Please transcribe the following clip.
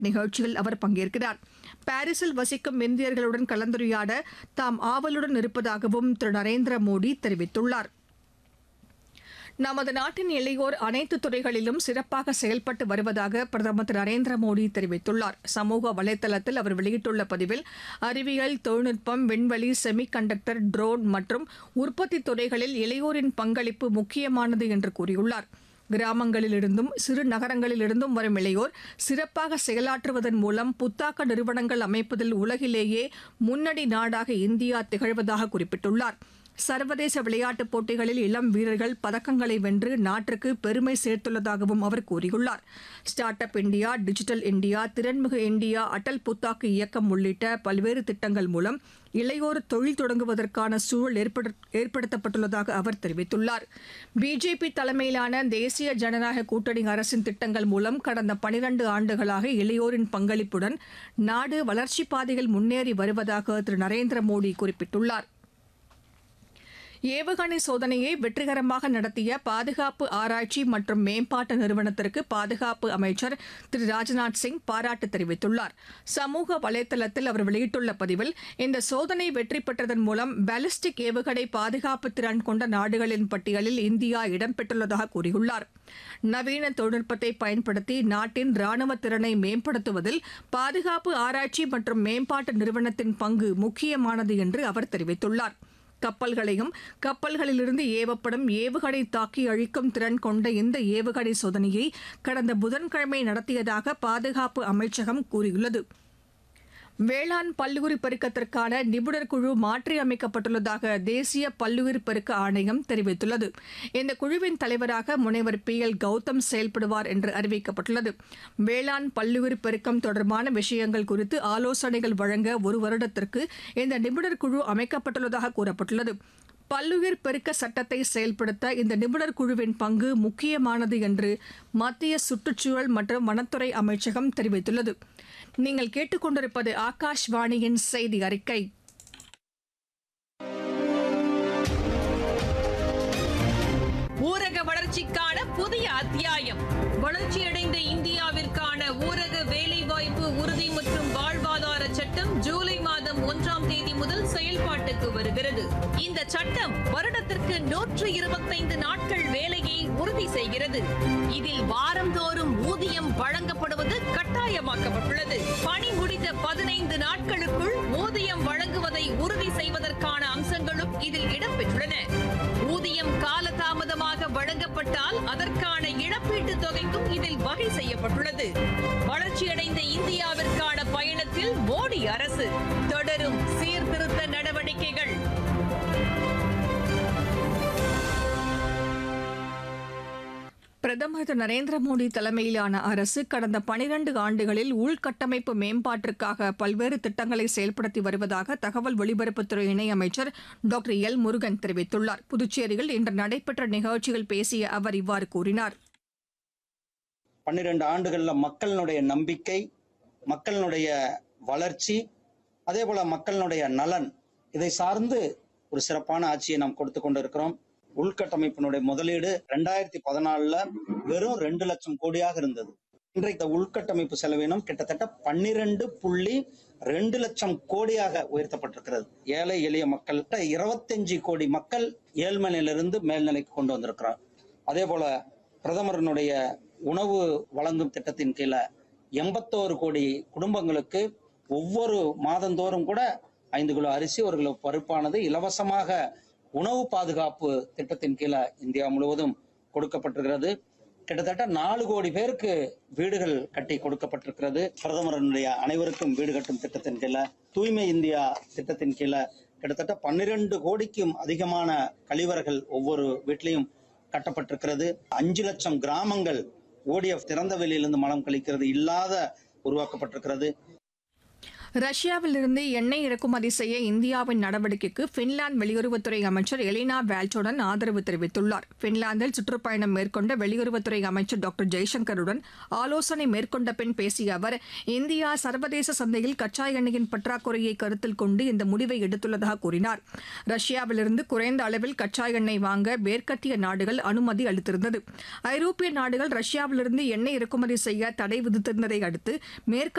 நிகழ்ச்சியில் அவர் பங்கேற்கிறார் பாரிஸில் வசிக்கும் இந்தியர்களுடன் கலந்துரையாட தாம் ஆவலுடன் இருப்பதாகவும் திரு நரேந்திர மோடி தெரிவித்துள்ளார் நமது நாட்டின் இளையோர் அனைத்து துறைகளிலும் சிறப்பாக செயல்பட்டு வருவதாக பிரதமர் திரு நரேந்திர மோடி தெரிவித்துள்ளார் சமூக வலைதளத்தில் அவர் வெளியிட்டுள்ள பதிவில் அறிவியல் தொழில்நுட்பம் விண்வெளி செமி கண்டக்டர் ட்ரோன் மற்றும் உற்பத்தி துறைகளில் இளையோரின் பங்களிப்பு முக்கியமானது என்று கூறியுள்ளார் கிராமங்களிலிருந்தும் சிறு நகரங்களிலிருந்தும் வரும் இளையோர் சிறப்பாக செயலாற்றுவதன் மூலம் புத்தாக்க நிறுவனங்கள் அமைப்பதில் உலகிலேயே முன்னணி நாடாக இந்தியா திகழ்வதாக குறிப்பிட்டுள்ளார் சர்வதேச விளையாட்டுப் போட்டிகளில் இளம் வீரர்கள் பதக்கங்களை வென்று நாட்டிற்கு பெருமை சேர்த்துள்ளதாகவும் அவர் கூறியுள்ளார் start up India digital India திறன்மிகு இந்தியா அடல் புத்தாக்கு இயக்கம் உள்ளிட்ட பல்வேறு திட்டங்கள் மூலம் இளையோர் தொழில் தொடங்குவதற்கான சூழல் ஏற்படு- ஏற்படுத்தப்பட்டுள்ளதாக அவர் தெரிவித்துள்ளார் பிஜேபி தலைமையிலான தேசிய ஜனநாயக கூட்டணி அரசின் திட்டங்கள் மூலம் கடந்த பனிரண்டு ஆண்டுகளாக இளையோரின் பங்களிப்புடன் நாடு வளர்ச்சிப் பாதையில் முன்னேறி வருவதாக திரு நரேந்திர மோடி குறிப்பிட்டுள்ளார் ஏவுகணை சோதனையை வெற்றிகரமாக நடத்திய பாதுகாப்பு ஆராய்ச்சி மற்றும் மேம்பாட்டு நிறுவனத்திற்கு பாதுகாப்பு அமைச்சர் திரு ராஜ்நாத் சிங் பாராட்டு தெரிவித்துள்ளார் சமூக வலைதளத்தில் அவர் வெளியிட்டுள்ள பதிவில் இந்த சோதனை வெற்றி பெற்றதன் மூலம் பாலிஸ்டிக் ஏவுகணை பாதுகாப்பு திறன் கொண்ட நாடுகளின் பட்டியலில் இந்தியா இடம்பெற்றுள்ளதாக கூறியுள்ளார் நவீன தொழில்நுட்பத்தை பயன்படுத்தி நாட்டின் ராணுவ திறனை மேம்படுத்துவதில் பாதுகாப்பு ஆராய்ச்சி மற்றும் மேம்பாட்டு நிறுவனத்தின் பங்கு முக்கியமானது என்று அவர் தெரிவித்துள்ளார் கப்பல்களையும் கப்பல்களிலிருந்து ஏவப்படும் ஏவுகணை தாக்கி அழிக்கும் திறன் கொண்ட இந்த ஏவுகணை சோதனையை கடந்த புதன்கிழமை நடத்தியதாக பாதுகாப்பு அமைச்சகம் கூறியுள்ளது வேளாண் பல்லுயிர் பெருக்கத்திற்கான நிபுணர் குழு மாற்றியமைக்கப்பட்டுள்ளதாக தேசிய பல்லுயிர் பெருக்க ஆணையம் தெரிவித்துள்ளது இந்த குழுவின் தலைவராக முனைவர் பி எல் கௌதம் செயல்படுவார் என்று அறிவிக்கப்பட்டுள்ளது வேளாண் பல்லுயிர் பெருக்கம் தொடர்பான விஷயங்கள் குறித்து ஆலோசனைகள் வழங்க ஒரு வருடத்திற்கு இந்த நிபுணர் குழு அமைக்கப்பட்டுள்ளதாக கூறப்பட்டுள்ளது பல்லுயிர் பெருக்க சட்டத்தை செயல்படுத்த இந்த நிபுணர் குழுவின் பங்கு முக்கியமானது என்று மத்திய சுற்றுச்சூழல் மற்றும் வனத்துறை அமைச்சகம் தெரிவித்துள்ளது நீங்கள் கேட்டுக்கொண்டிருப்பது ஆகாஷ்வாணியின் செய்தி அறிக்கை ஊரக வளர்ச்சிக்கான புதிய அத்தியாயம் வளர்ச்சியடைந்த இந்தியாவிற்கான ஊரக வேலைவாய்ப்பு உறுதி மற்றும் வாழ்வாதார சட்டம் ஜூலை மாதம் ஒன்றாம் தேதி முதல் செயல்பாட்டுக்கு வருகிறது இந்த சட்டம் வருடத்திற்கு நூற்று இருபத்தைந்து நாட்கள் வேலையை உறுதி செய்கிறது இதில் வாரந்தோறும் ஊதியம் வழங்கப்படுவது கட்டாயமாக்கப்பட்டுள்ளது பணி முடிந்த பதினைந்து நாட்களுக்குள் ஊதியம் வழங்குவதை உறுதி செய்வதற்கான அம்சங்களும் இதில் இடம்பெற்றுள்ளன ஊதியம் காலதாமதமாக வழங்கப்பட்டால் அதற்கான இழப்பீட்டுத் தொகைக்கும் இதில் வகை செய்யப்பட்டுள்ளது வளர்ச்சியடைந்த இந்தியாவிற்கான பயணத்தில் மோடி அரசு தொடரும் சீர்திருத்த நடவடிக்கைகள் பிரதமர் திரு நரேந்திர மோடி தலைமையிலான அரசு கடந்த பனிரண்டு ஆண்டுகளில் உள்கட்டமைப்பு மேம்பாட்டிற்காக பல்வேறு திட்டங்களை செயல்படுத்தி வருவதாக தகவல் ஒலிபரப்புத்துறை இணையமைச்சர் டாக்டர் எல் முருகன் தெரிவித்துள்ளார் புதுச்சேரியில் இன்று நடைபெற்ற நிகழ்ச்சியில் பேசிய அவர் இவ்வாறு கூறினார் பன்னிரண்டு ஆண்டுகள்ல மக்களினுடைய நம்பிக்கை மக்களினுடைய வளர்ச்சி அதே போல மக்களினுடைய நலன் இதை சார்ந்து ஒரு சிறப்பான ஆட்சியை நாம் கொடுத்து கொண்டிருக்கிறோம் உள்கட்டமைப்பினுடைய முதலீடு ரெண்டாயிரத்தி பதினாலுல வெறும் ரெண்டு லட்சம் கோடியாக இருந்தது இன்றைக்கு இந்த உள்கட்டமைப்பு செலவினம் கிட்டத்தட்ட பன்னிரண்டு புள்ளி ரெண்டு லட்சம் கோடியாக உயர்த்தப்பட்டிருக்கிறது ஏழை எளிய மக்கள்கிட்ட இருபத்தஞ்சு கோடி மக்கள் ஏழ்மனையிலிருந்து மேல்நிலைக்கு கொண்டு வந்திருக்கிறார் அதே போல பிரதமரனுடைய உணவு வழங்கும் திட்டத்தின் கீழே எண்பத்தோரு கோடி குடும்பங்களுக்கு ஒவ்வொரு மாதந்தோறும் கூட ஐந்து கிலோ அரிசி ஒரு கிலோ பருப்பானது இலவசமாக உணவு பாதுகாப்பு திட்டத்தின் கீழே இந்தியா முழுவதும் கொடுக்கப்பட்டிருக்கிறது கிட்டத்தட்ட நாலு கோடி பேருக்கு வீடுகள் கட்டி கொடுக்கப்பட்டிருக்கிறது பிரதமரனுடைய அனைவருக்கும் வீடு கட்டும் திட்டத்தின் கீழே தூய்மை இந்தியா திட்டத்தின் கீழே கிட்டத்தட்ட பன்னிரண்டு கோடிக்கும் அதிகமான கழிவறைகள் ஒவ்வொரு வீட்லையும் கட்டப்பட்டிருக்கிறது அஞ்சு லட்சம் கிராமங்கள் ஓடிஎஃப் திறந்த வெளியிலிருந்து மலம் கழிக்கிறது இல்லாத உருவாக்கப்பட்டிருக்கிறது ரஷ்யாவிலிருந்து எண்ணெய் இறக்குமதி செய்ய இந்தியாவின் நடவடிக்கைக்கு பின்லாந்து வெளியுறவுத்துறை அமைச்சர் எலினா வேல்டோடன் ஆதரவு தெரிவித்துள்ளார் பின்லாந்தில் சுற்றுப்பயணம் மேற்கொண்ட வெளியுறவுத்துறை அமைச்சர் டாக்டர் ஜெய்சங்கருடன் ஆலோசனை மேற்கொண்ட பின் பேசிய அவர் இந்தியா சர்வதேச சந்தையில் கச்சா எண்ணெயின் பற்றாக்குறையை கருத்தில் கொண்டு இந்த முடிவை எடுத்துள்ளதாக கூறினார் ரஷ்யாவிலிருந்து குறைந்த அளவில் கச்சா எண்ணெய் வாங்க மேற்கத்திய நாடுகள் அனுமதி அளித்திருந்தது ஐரோப்பிய நாடுகள் ரஷ்யாவிலிருந்து எண்ணெய் இறக்குமதி செய்ய தடை விதித்திருந்ததை அடுத்து மேற்கு